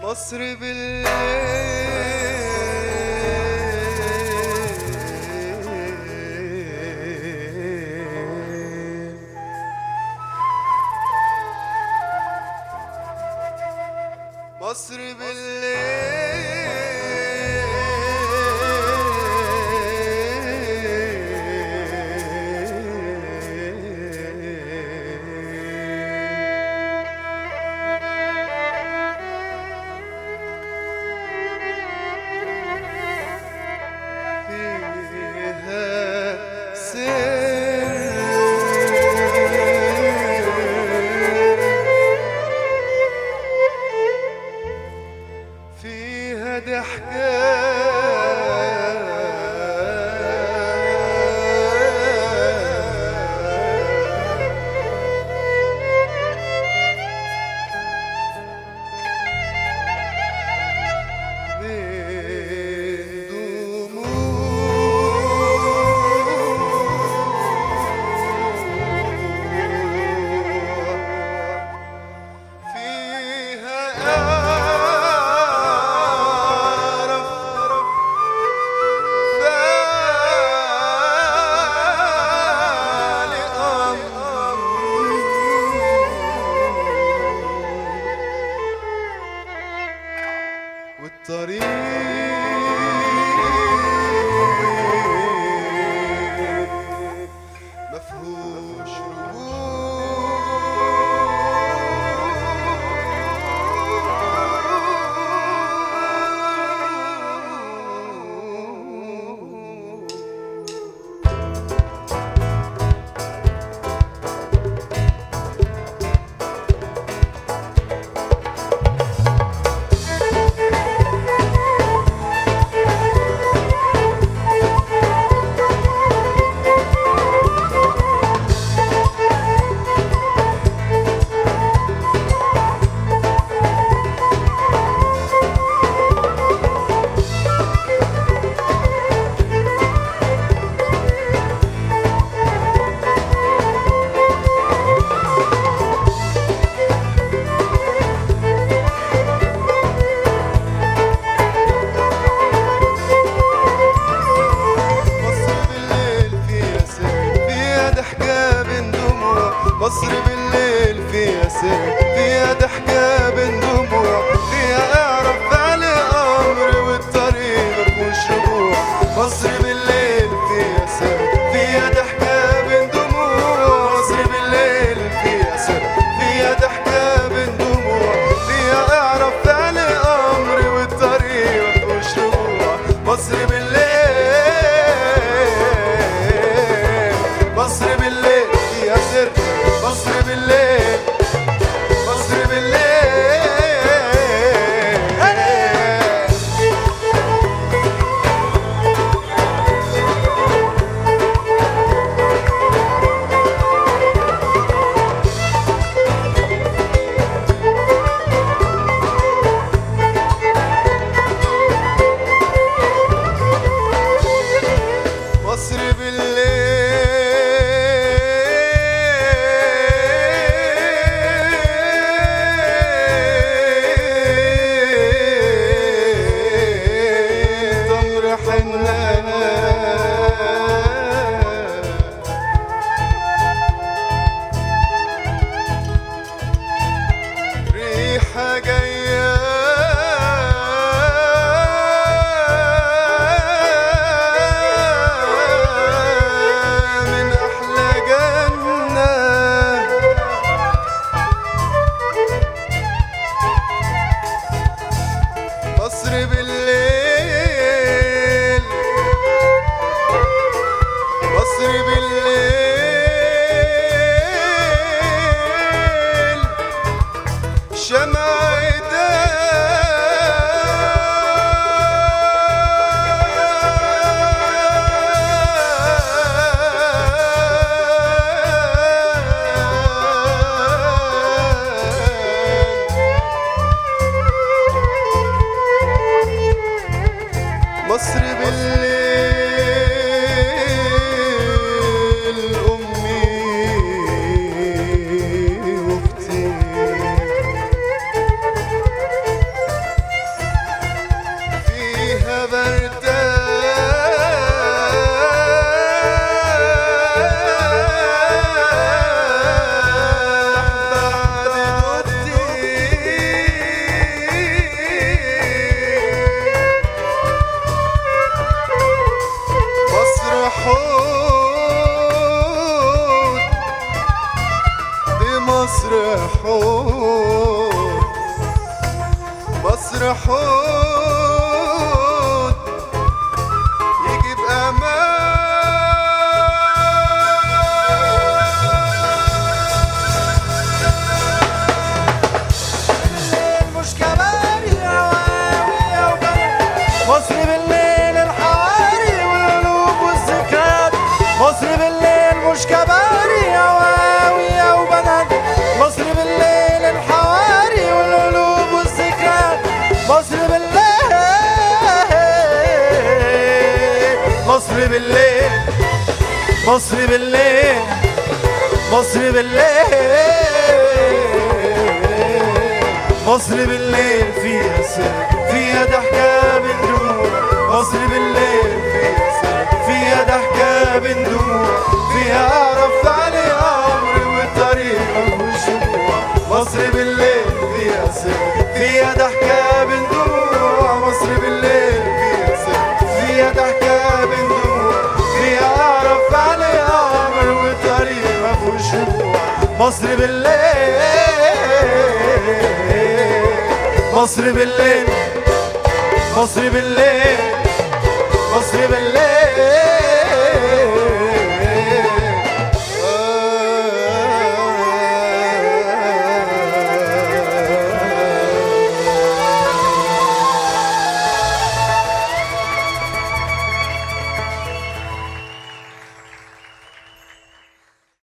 مصر بالليل مصر بالليل فيها سر فيها ضحكة بين دموع فيها أعرف فالي أمر والطريق مفهوش رجوع مصر بالليل فيها سر فيها ضحكة بين دموع مصر بالليل فيها سر فيها ضحكة بين دموع فيها اعرف فعل امر والطريق مفهوش رجوع مصر بالليل فيها سر فيها ضحكة بين دموع مصر بالليل فيها سر فيها ضحكة بين دموع فيها اعرف فعل امر والطريق مفهوش رجوع مصر بالليل مصر بالليل فيها سر مصر بالليل مصر بالليل مصر بالليل تمر حنان ريحة جاية من أحلى جنة مصر بالليل مصر بالليل شمع مصر بالليل أمي وأختي القدر حوت يجيب امان مش كباري عواوي يا وبلد مصر بالليل الحواري والقلوب والذكريات مصر بالليل مش كباري عواوي يا وبنات مصر بالليل الحواري والقلوب والذكريات مصر بالليل مصر بالليل مصر بالليل مصر بالليل مصر بالليل فيها سر فيها ضحكة من دموع مصر بالليل فيها سر فيها ضحكة من دموع فيها أعرف عليها عمري والطريق والشموع مصر بالليل فيها سر فيها ضحكة من دموع مصر بالليل فيها سر فيها ضحكة من دموع فيها أعرف عليها عمري والطريق ما فيهوش شموع مصر بالليل مصر بالليل مصر بالليل مصر بالليل